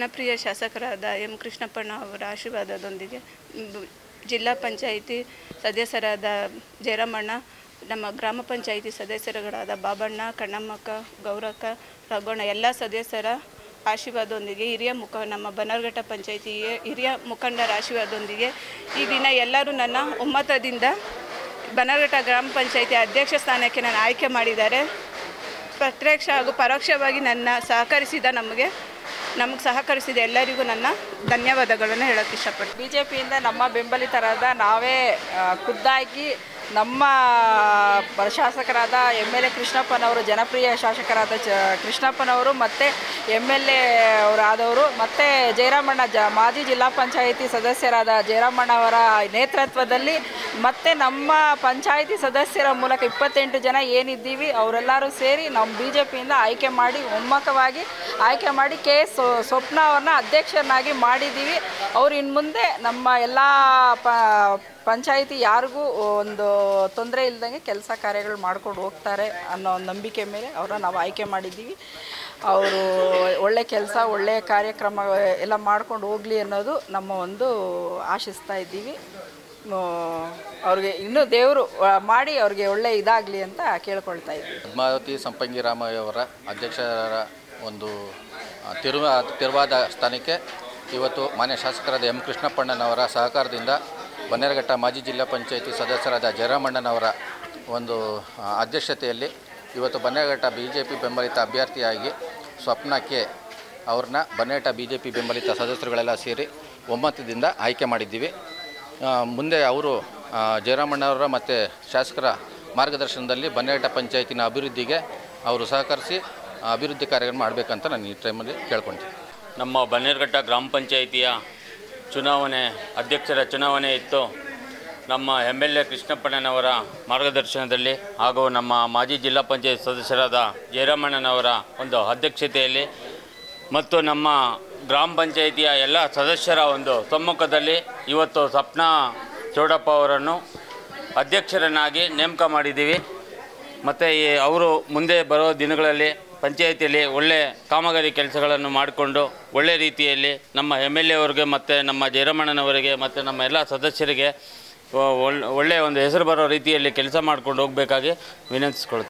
ಜನಪ್ರಿಯ ಶಾಸಕರಾದ ಎಂ ಕೃಷ್ಣಪ್ಪಣ್ಣ ಅವರ ಆಶೀರ್ವಾದದೊಂದಿಗೆ ಮ್, ಜಿಲ್ಲಾ ಪಂಚಾಯಿತಿ ಸದಸ್ಯರಾದ ಜಯರಾಮಣ್ಣ ನಮ್ಮ ಗ್ರಾಮ ಪಂಚಾಯಿತಿ ಸದಸ್ಯರುಗಳಾದ ಬಾಬಣ್ಣ ಕಣ್ಣಮ್ಮಕ್ಕ ಗೌರಕ್ಕ ರಘೋಣ ಎಲ್ಲ ಸದಸ್ಯರ ಆಶೀರ್ವಾದದೊಂದಿಗೆ ಹಿರಿಯ ಮುಖ ನಮ್ಮ ಬನ್ನರ್ಘಟ್ಟ ಪಂಚಾಯಿತಿ ಹಿರಿಯ ಮುಖಂಡರ ಆಶೀರ್ವಾದದೊಂದಿಗೆ ಈ ದಿನ ಎಲ್ಲರೂ ನನ್ನ ಒಮ್ಮತದಿಂದ ಬನ್ನರ್ಘಟ್ಟ ಗ್ರಾಮ ಪಂಚಾಯಿತಿ ಅಧ್ಯಕ್ಷ ಸ್ಥಾನಕ್ಕೆ ನಾನು ಆಯ್ಕೆ ಮಾಡಿದ್ದಾರೆ ಪ್ರತ್ಯಕ್ಷ ಹಾಗೂ ಪರೋಕ್ಷವಾಗಿ ನನ್ನ ಸಹಕರಿಸಿದ ನಮಗೆ ನಮಗೆ ಸಹಕರಿಸಿದ ಎಲ್ಲರಿಗೂ ನನ್ನ ಧನ್ಯವಾದಗಳನ್ನು ಹೇಳೋಕ್ಕೆ ಇಷ್ಟಪಡ್ತೀನಿ ಬಿ ಜೆ ಪಿಯಿಂದ ನಮ್ಮ ಬೆಂಬಲಿತರಾದ ನಾವೇ ಆ, ಖುದ್ದಾಗಿ ನಮ್ಮ ಬ- ಶಾಸಕರಾದ ಎಮ್ ಎಲ್ ಎ ಕೃಷ್ಣಪ್ಪನವರು ಜನಪ್ರಿಯ ಶಾಸಕರಾದ ಚ ಕೃಷ್ಣಪ್ಪನವರು ಮತ್ತು ಎಮ್ ಎಲ್ ಎ ಅವರಾದವರು ಮತ್ತು ಜಯರಾಮಣ್ಣ ಜ ಮಾಜಿ ಜಿಲ್ಲಾ ಪಂಚಾಯಿತಿ ಸದಸ್ಯರಾದ ಜಯರಾಮಣ್ಣ ಅವರ ನೇತೃತ್ವದಲ್ಲಿ ಮತ್ತು ನಮ್ಮ ಪಂಚಾಯಿತಿ ಸದಸ್ಯರ ಮೂಲಕ ಇಪ್ಪತ್ತೆಂಟು ಜನ ಏನಿದ್ದೀವಿ ಅವರೆಲ್ಲರೂ ಸೇರಿ ನಮ್ಮ ಬಿ ಜೆ ಪಿಯಿಂದ ಆಯ್ಕೆ ಮಾಡಿ ಒಮ್ಮುಖವಾಗಿ ಆಯ್ಕೆ ಮಾಡಿ ಕೆ ಎಸ್ ಸ್ವಪ್ನ ಅವ್ರನ್ನ ಅಧ್ಯಕ್ಷರನ್ನಾಗಿ ಮಾಡಿದ್ದೀವಿ ಅವ್ರು ಇನ್ನು ಮುಂದೆ ನಮ್ಮ ಎಲ್ಲ ಪ ಪಂಚಾಯಿತಿ ಯಾರಿಗೂ ಒಂದು ತೊಂದರೆ ಇಲ್ದಂಗೆ ಕೆಲಸ ಕಾರ್ಯಗಳು ಮಾಡ್ಕೊಂಡು ಹೋಗ್ತಾರೆ ಅನ್ನೋ ಒಂದು ನಂಬಿಕೆ ಮೇಲೆ ಅವ್ರನ್ನ ನಾವು ಆಯ್ಕೆ ಮಾಡಿದ್ದೀವಿ ಅವರು ಒಳ್ಳೆ ಕೆಲಸ ಒಳ್ಳೆಯ ಕಾರ್ಯಕ್ರಮ ಎಲ್ಲ ಮಾಡ್ಕೊಂಡು ಹೋಗಲಿ ಅನ್ನೋದು ನಮ್ಮ ಒಂದು ಆಶಿಸ್ತಾ ಇದ್ದೀವಿ ಆ, ಅವ್ರಿಗೆ ಇನ್ನೂ ದೇವರು ಮಾಡಿ ಅವ್ರಿಗೆ ಒಳ್ಳೆ ಇದಾಗಲಿ ಅಂತ ಕೇಳ್ಕೊಳ್ತಾ ಇದ್ದೀವಿ ಪದ್ಮಾವತಿ ಸಂಪಂಗಿರಾಮಯ್ಯವರ ಅಧ್ಯಕ್ಷರ ಒಂದು ಆ, ತಿರುವ ತಿರುವಾದ ಸ್ಥಾನಕ್ಕೆ ಇವತ್ತು ಮಾನ್ಯ ಶಾಸಕರಾದ ಎಂ ಕೃಷ್ಣಪ್ಪಣ್ಣನವರ ಸಹಕಾರದಿಂದ ಬನ್ನೇರಘಟ್ಟ ಮಾಜಿ ಜಿಲ್ಲಾ ಪಂಚಾಯಿತಿ ಸದಸ್ಯರಾದ ಜಯರಾಮಣ್ಣನವರ ಒಂದು ಆ, ಅಧ್ಯಕ್ಷತೆಯಲ್ಲಿ ಇವತ್ತು ಬನ್ನೇರಘಟ್ಟ ಬಿ ಜೆ ಪಿ ಬೆಂಬಲಿತ ಅಭ್ಯರ್ಥಿಯಾಗಿ ಸ್ವಪ್ನ ಕೆ ಅವ್ರನ್ನ ಬನ್ನೇಟ ಬಿ ಜೆ ಪಿ ಬೆಂಬಲಿತ ಸದಸ್ಯರುಗಳೆಲ್ಲ ಸೇರಿ ಒಮ್ಮತದಿಂದ ಆಯ್ಕೆ ಮಾಡಿದ್ದೀವಿ ಆ, ಮುಂದೆ ಅವರು ಆ, ಜಯರಾಮಣ್ಣವರ ಮತ್ತು ಶಾಸಕರ ಮಾರ್ಗದರ್ಶನದಲ್ಲಿ ಬನ್ನೇಟ ಪಂಚಾಯತಿನ ಅಭಿವೃದ್ಧಿಗೆ ಅವರು ಸಹಕರಿಸಿ ಆ, ಅಭಿವೃದ್ಧಿ ಕಾರ್ಯಗಳನ್ನು ಮಾಡಬೇಕಂತ ನಾನು ಈ ಟೈಮಲ್ಲಿ ಕೇಳ್ಕೊಳ್ತೀನಿ ನಮ್ಮ ಬನ್ನೇರುಘಟ್ಟ ಗ್ರಾಮ ಪಂಚಾಯಿತಿಯ ಚುನಾವಣೆ ಅಧ್ಯಕ್ಷರ ಚುನಾವಣೆ ಇತ್ತು ನಮ್ಮ ಎಮ್ ಎಲ್ ಎ ಕೃಷ್ಣಪ್ಪಣ್ಣನವರ ಮಾರ್ಗದರ್ಶನದಲ್ಲಿ ಹಾಗೂ ನಮ್ಮ ಮಾಜಿ ಜಿಲ್ಲಾ ಪಂಚಾಯತ್ ಸದಸ್ಯರಾದ ಜಯರಾಮಣ್ಣನವರ ಒಂದು ಅಧ್ಯಕ್ಷತೆಯಲ್ಲಿ ಮತ್ತು ನಮ್ಮ ಗ್ರಾಮ ಪಂಚಾಯಿತಿಯ ಎಲ್ಲ ಸದಸ್ಯರ ಒಂದು ಸಮ್ಮುಖದಲ್ಲಿ ಇವತ್ತು ಸಪ್ನಾ ಚೌಡಪ್ಪ ಅವರನ್ನು ಅಧ್ಯಕ್ಷರನ್ನಾಗಿ ನೇಮಕ ಮಾಡಿದ್ದೀವಿ ಮತ್ತು ಈ ಅವರು ಮುಂದೆ ಬರೋ ದಿನಗಳಲ್ಲಿ ಪಂಚಾಯಿತಿಯಲ್ಲಿ ಒಳ್ಳೆ ಕಾಮಗಾರಿ ಕೆಲಸಗಳನ್ನು ಮಾಡಿಕೊಂಡು ಒಳ್ಳೆ ರೀತಿಯಲ್ಲಿ ನಮ್ಮ ಎಮ್ ಎಲ್ ಎ ಅವರಿಗೆ ಮತ್ತು ನಮ್ಮ ಜಯರಮಣ್ಣನವರಿಗೆ ಮತ್ತು ನಮ್ಮ ಎಲ್ಲ ಸದಸ್ಯರಿಗೆ ಒಳ್ಳೆ ಒಳ್ಳೆಯ ಒಂದು ಹೆಸರು ಬರೋ ರೀತಿಯಲ್ಲಿ ಕೆಲಸ ಮಾಡ್ಕೊಂಡು ಹೋಗಬೇಕಾಗಿ ವಿನಂತಿಸ್ಕೊಳ್ತೀನಿ